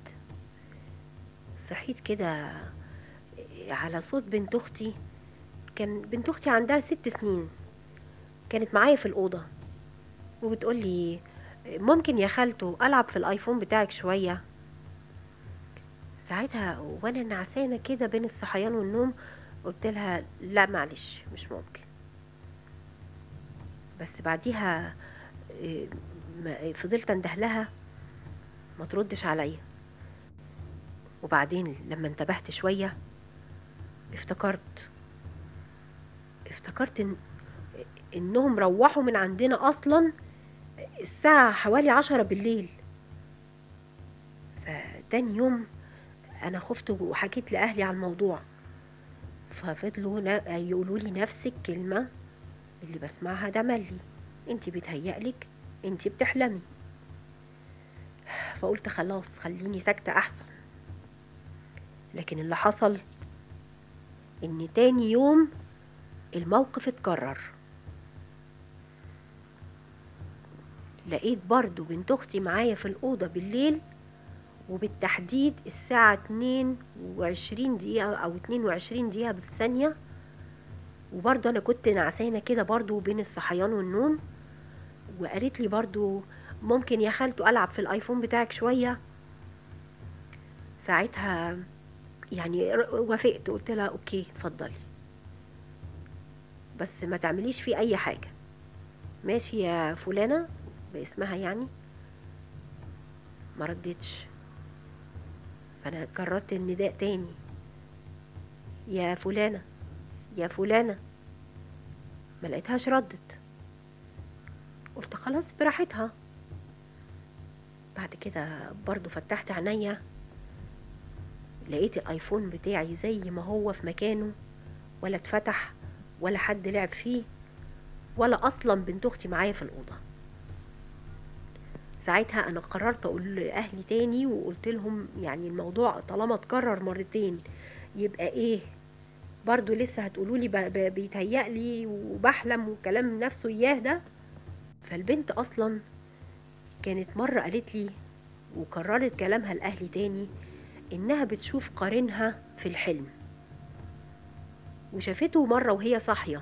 صحيت كده على صوت بنت أختي كان بنت أختي عندها ست سنين كانت معايا في الأوضة وبتقولي ممكن يا خالته ألعب في الآيفون بتاعك شوية ساعتها وأنا نعسانة كده بين الصحيان والنوم قلت لها لا معلش مش ممكن بس بعديها إيه، ما- فضلت انده لها ما تردش عليا وبعدين لما انتبهت شوية افتكرت افتكرت ان انهم روحوا من عندنا اصلا الساعة حوالي عشرة بالليل فتاني يوم انا خفت وحكيت لاهلي على الموضوع ففضلوا نا- يقولوا لي نفس الكلمة اللي بسمعها ده ملي انتي بيتهيألك انتي بتحلمي فقلت خلاص خليني ساكتة احسن لكن اللي حصل ان تاني يوم الموقف اتكرر لقيت برضو بنت اختي معايا في الأوضة بالليل وبالتحديد الساعة اتنين وعشرين دقيقة أو اتنين وعشرين دقيقة بالثانية وبرضه أنا كنت نعسانة كده برضه بين الصحيان والنوم وقالت لي برضه ممكن يا خالته ألعب في الآيفون بتاعك شوية ساعتها يعني ر- وافقت قلت لها أوكي اتفضلي بس ما تعمليش فيه أي حاجة ماشي يا فلانة باسمها يعني ما ردتش فانا كررت النداء تاني يا فلانة يا فلانة ما لقيتهاش ردت قلت خلاص براحتها بعد كده برضو فتحت عينيا لقيت الايفون بتاعي زي ما هو في مكانه ولا اتفتح ولا حد لعب فيه ولا اصلا بنت اختي معايا في الاوضه ساعتها انا قررت اقول لاهلي تاني وقلت لهم يعني الموضوع طالما اتكرر مرتين يبقى ايه برضو لسه هتقولوا لي ب- ب- بيتهيألي وبحلم وكلام نفسه اياه ده فالبنت اصلا كانت مرة قالت لي وكررت كلامها لاهلي تاني انها بتشوف قارنها في الحلم وشافته مرة وهي صاحية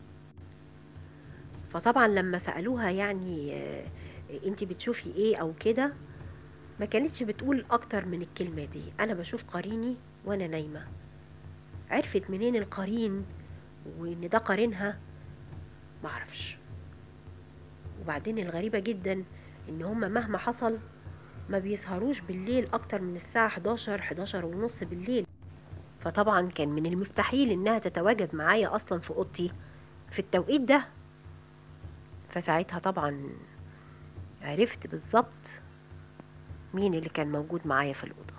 فطبعا لما سألوها يعني آه، انت بتشوفي ايه او كده ما كانتش بتقول اكتر من الكلمة دي انا بشوف قريني وانا نايمة عرفت منين القرين وان ده قرينها معرفش وبعدين الغريبة جدا ان هما مهما حصل ما بيسهروش بالليل اكتر من الساعة 11 11 ونص بالليل فطبعا كان من المستحيل انها تتواجد معايا اصلا في اوضتي في التوقيت ده فساعتها طبعا عرفت بالظبط مين اللي كان موجود معايا في الأوضة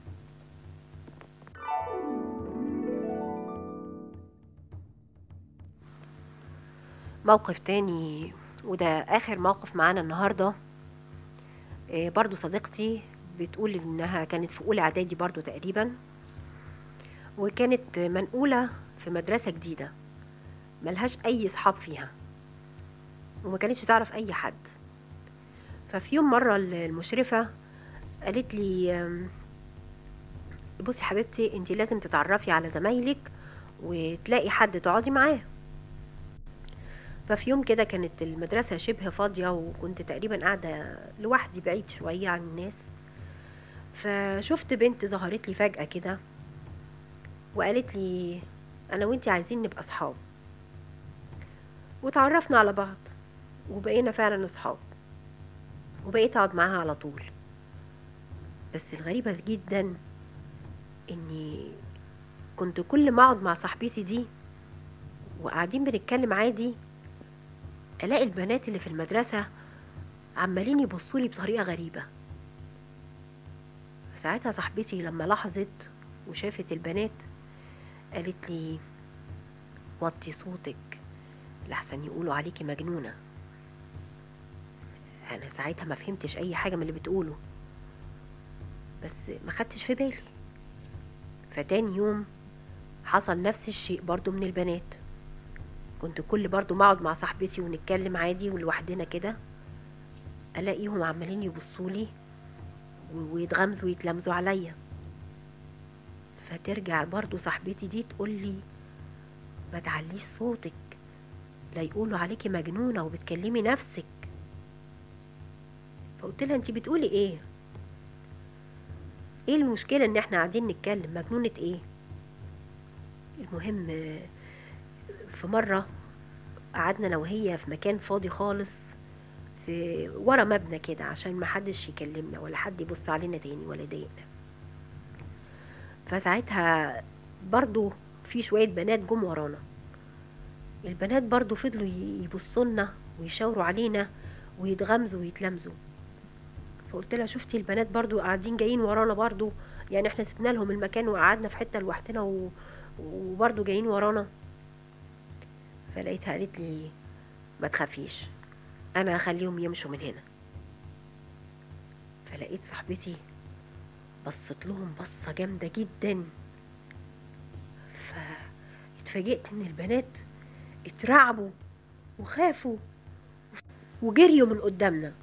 موقف تاني وده آخر موقف معانا النهاردة آه، برضو صديقتي بتقول إنها كانت في أولى إعدادي برضو تقريبا وكانت منقولة في مدرسة جديدة ملهاش أي صحاب فيها وما كانتش تعرف أي حد ففي يوم مرة المشرفة قالت لي أم، بصي حبيبتي انت لازم تتعرفي على زمايلك وتلاقي حد تقعدي معاه ففي يوم كده كانت المدرسة شبه فاضية وكنت تقريبا قاعدة لوحدي بعيد شوية عن الناس فشفت بنت ظهرت لي فجأة كده وقالت لي انا وانتي عايزين نبقى اصحاب وتعرفنا على بعض وبقينا فعلا اصحاب وبقيت اقعد معاها على طول بس الغريبة جدا اني كنت كل ما اقعد مع صاحبتي دي وقاعدين بنتكلم عادي الاقي البنات اللي في المدرسة عمالين يبصولي بطريقة غريبة ساعتها صاحبتي لما لاحظت وشافت البنات قالت لي وطي صوتك لحسن يقولوا عليكي مجنونة انا ساعتها ما فهمتش اي حاجة من اللي بتقوله بس ما خدتش في بالي فتاني يوم حصل نفس الشيء برضو من البنات كنت كل برضو ما اقعد مع صاحبتي ونتكلم عادي ولوحدنا كده الاقيهم عمالين يبصولي و- ويتغمزوا ويتلمزوا عليا فترجع برضو صاحبتي دي تقولي ما تعليش صوتك لا يقولوا عليكي مجنونة وبتكلمي نفسك فقلت لها انتي بتقولي ايه ايه المشكلة ان احنا قاعدين نتكلم مجنونة ايه المهم آه، في مرة قعدنا انا وهي في مكان فاضي خالص في ورا مبنى كده عشان ما حدش يكلمنا ولا حد يبص علينا تاني ولا يضايقنا فساعتها برضو في شوية بنات جم ورانا البنات برضو فضلوا ي- يبصوا لنا ويشاوروا علينا ويتغمزوا ويتلمزوا فقلت لها شفتي البنات برضو قاعدين جايين ورانا برضو يعني احنا سيبنا لهم المكان وقعدنا في حتة لوحدنا و... وبرضو جايين ورانا فلقيتها قالت لي ما تخافيش انا هخليهم يمشوا من هنا فلقيت صاحبتي بصت لهم بصة جامدة جدا فاتفاجئت ان البنات اترعبوا وخافوا وجريوا من قدامنا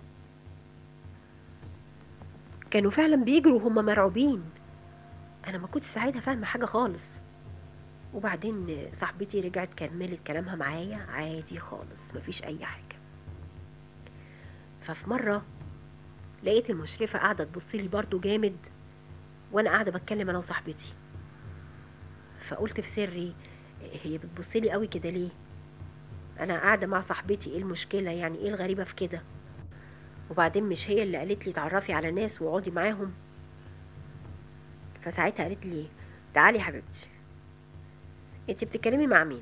كانوا فعلا بيجروا وهم مرعوبين انا ما كنتش ساعتها فاهمه حاجه خالص وبعدين صاحبتي رجعت كملت كلامها معايا عادي خالص مفيش اي حاجه ففي مره لقيت المشرفه قاعده تبص لي برضو جامد وانا قاعده بتكلم انا وصاحبتي فقلت في سري هي بتبص لي قوي كده ليه انا قاعده مع صاحبتي ايه المشكله يعني ايه الغريبه في كده وبعدين مش هي اللي قالت لي تعرفي على ناس واقعدي معاهم فساعتها قالت لي تعالي يا حبيبتي انت بتتكلمي مع مين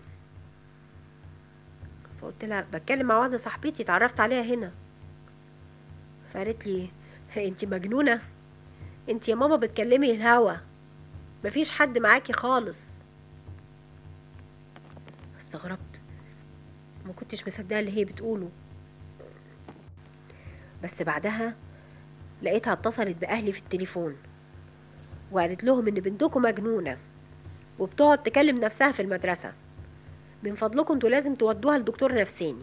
فقلت لها بتكلم مع واحده صاحبتي اتعرفت عليها هنا فقالت لي انت مجنونه انت يا ماما بتكلمي الهوا مفيش حد معاكي خالص استغربت ما كنتش مصدقه اللي هي بتقوله بس بعدها لقيتها اتصلت باهلي في التليفون وقالت لهم ان بنتكم مجنونه وبتقعد تكلم نفسها في المدرسه من فضلكم انتوا لازم تودوها لدكتور نفساني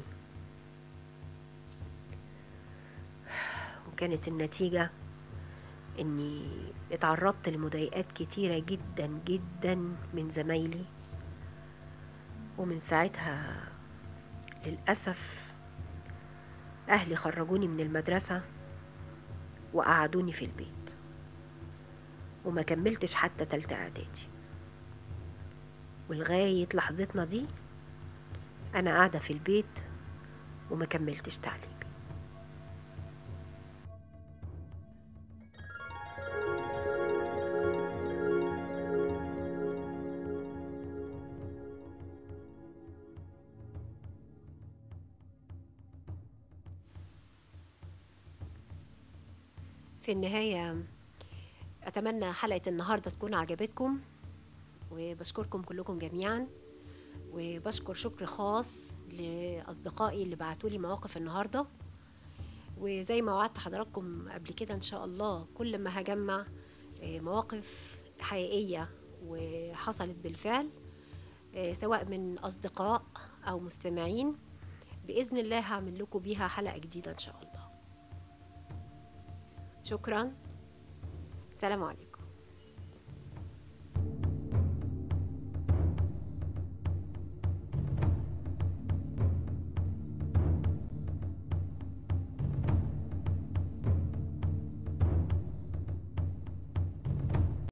وكانت النتيجه اني اتعرضت لمضايقات كتيره جدا جدا من زمايلي ومن ساعتها للاسف اهلي خرجوني من المدرسه وقعدوني في البيت وما كملتش حتى تالتة اعدادي ولغاية لحظتنا دي انا قاعدة في البيت وما كملتش تعليمي في النهاية أتمنى حلقة النهاردة تكون عجبتكم وبشكركم كلكم جميعا وبشكر شكر خاص لأصدقائي اللي بعتولي مواقف النهاردة وزي ما وعدت حضراتكم قبل كده إن شاء الله كل ما هجمع آه، مواقف حقيقية وحصلت بالفعل آه، سواء من أصدقاء أو مستمعين بإذن الله هعمل لكم بيها حلقة جديدة إن شاء الله شكرا سلام عليكم